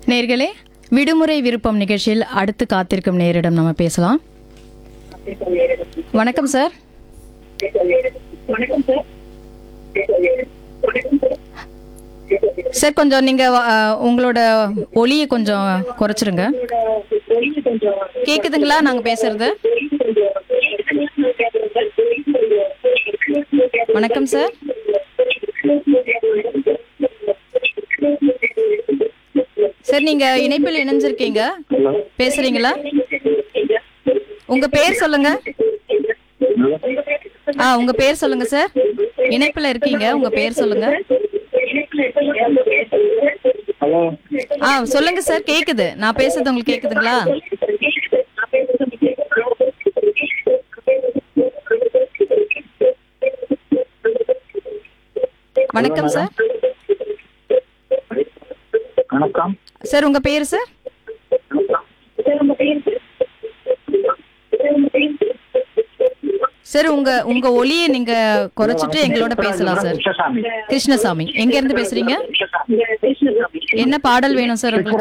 நேர்களே விடுமுறை விருப்பம் நிகழ்ச்சியில் அடுத்து காத்திருக்கும் நேரிடம் நம்ம பேசலாம் வணக்கம் சார் சார் கொஞ்சம் நீங்க அஹ், உங்களோட ஒளியை கொஞ்சம் குறைச்சிருங்க கேக்குதுங்களா நாங்க பேசுறது வணக்கம் சார் சார் நீங்க இணைப்பில் இணைஞ்சிருக்கீங்க பேசுறீங்களா உங்க பேர் சொல்லுங்க ஆ உங்க பேர் சொல்லுங்க சார் இணைப்புல இருக்கீங்க உங்க பேர் சொல்லுங்க ஹலோ ஆ சொல்லுங்க சார் கேக்குது நான் பேசுறது உங்களுக்கு கேக்குதுங்களா வணக்கம் சார் வணக்கம் சார் உங்க பேர் சார் சார் உங்க உங்க ஒளியை நீங்க குறைச்சிட்டு எங்களோட பேசலாம் சார் கிருஷ்ணசாமி கிருஷ்ணசாமி எங்க இருந்து பேசுறீங்க என்ன பாடல் வேணும் சார் உங்களுக்கு